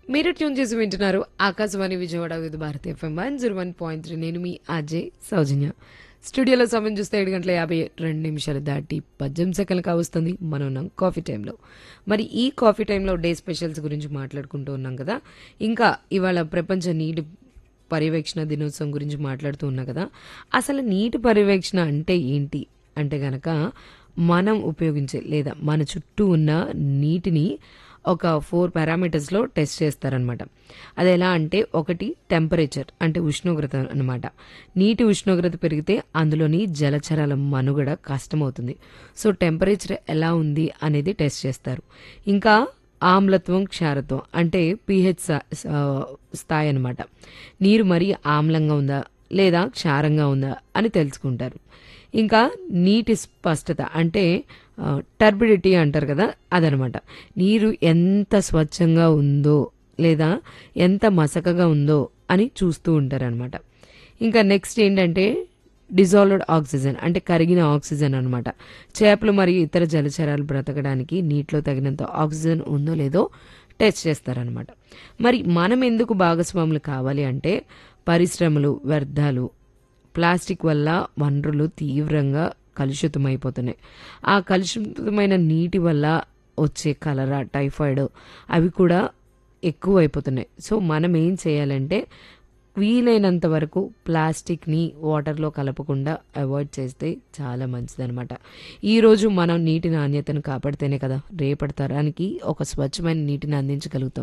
మీరు ట్యూన్ చేసి వింటున్నారు Akashvani Vijayawada Vividh Bharati FM one zero one point three నేను మీ అజయ్ సౌజన్య స్టూడియోలో సమయం చూస్తే ఏడు గంటల యాభై రెండు నిమిషాలు దాటి పద్దెనిమిది సెకండ్లు కావస్తుంది మనం ఉన్నాం కాఫీ టైంలో మరి ఈ కాఫీ టైంలో డే స్పెషల్స్ గురించి మాట్లాడుకుంటూ ఉన్నాం కదా ఇంకా ఇవాళ ప్రపంచ నీటి పర్యవేక్షణ దినోత్సవం గురించి మాట్లాడుతూ ఉన్నా కదా అసలు నీటి పర్యవేక్షణ అంటే ఏంటి అంటే గనక మనం ఉపయోగించే లేదా మన చుట్టూ ఉన్న నీటిని ఒక ఫోర్ పారామీటర్స్లో టెస్ట్ చేస్తారనమాట అది ఎలా అంటే ఒకటి టెంపరేచర్ అంటే ఉష్ణోగ్రత అనమాట నీటి ఉష్ణోగ్రత పెరిగితే అందులోని జలచరాల మనుగడ కష్టమవుతుంది సో టెంపరేచర్ ఎలా ఉంది అనేది టెస్ట్ చేస్తారు ఇంకా ఆమ్లత్వం క్షారత్వం అంటే పిహెచ్ స్థాయి అనమాట నీరు మరీ ఆమ్లంగా ఉందా లేదా క్షారంగా ఉందా అని తెలుసుకుంటారు ఇంకా నీటి స్పష్టత అంటే టర్బిడిటీ అంటారు కదా అదనమాట నీరు ఎంత స్వచ్ఛంగా ఉందో లేదా ఎంత మసకగా ఉందో అని చూస్తూ ఉంటారనమాట ఇంకా నెక్స్ట్ ఏంటంటే డిజాల్వ్డ్ ఆక్సిజన్ అంటే కరిగిన ఆక్సిజన్ అనమాట చేపలు మరియు ఇతర జలచరాలు బ్రతకడానికి నీటిలో తగినంత ఆక్సిజన్ ఉందో లేదో టెస్ట్ చేస్తారనమాట మరి మనం ఎందుకు భాగస్వాములు కావాలి అంటే పరిశ్రమలు వ్యర్థాలు ప్లాస్టిక్ వల్ల వనరులు తీవ్రంగా కలుషితమైపోతున్నాయి ఆ కలుషితమైన నీటి వల్ల వచ్చే కలరా టైఫాయిడ్ అవి కూడా ఎక్కువ అయిపోతున్నాయి సో మనం ఏం చేయాలంటే వీలైనంత వరకు ప్లాస్టిక్ని వాటర్లో కలపకుండా అవాయిడ్ చేస్తే చాలా మంచిదనమాట ఈరోజు మనం నీటి నాణ్యతను కాపాడితేనే కదా రేపటి తరానికి ఒక స్వచ్ఛమైన నీటిని అందించగలుగుతాం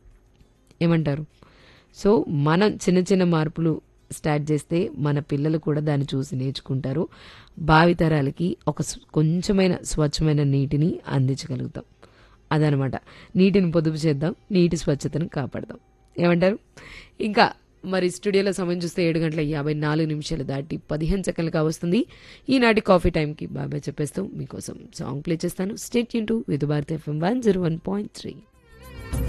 ఏమంటారు సో మనం చిన్న చిన్న మార్పులు స్టార్ట్ చేస్తే మన పిల్లలు కూడా దాన్ని చూసి నేర్చుకుంటారు భావితరాలకి ఒక స్- కొంచెమైన స్వచ్ఛమైన నీటిని అందించగలుగుతాం అదనమాట నీటిని పొదుపు చేద్దాం నీటి స్వచ్ఛతను కాపాడదాం ఏమంటారు ఇంకా మరి స్టూడియోలో సమయం చూస్తే ఏడు గంటల యాభై నాలుగు నిమిషాలు దాటి పదిహేను సెకండ్లుగా వస్తుంది ఈనాటి కాఫీ టైంకి బాబాయ్ చెప్పేస్తూ మీకోసం సాంగ్ ప్లే చేస్తాను స్టేట్ యూన్ to Vividh Bharati FM one zero one point three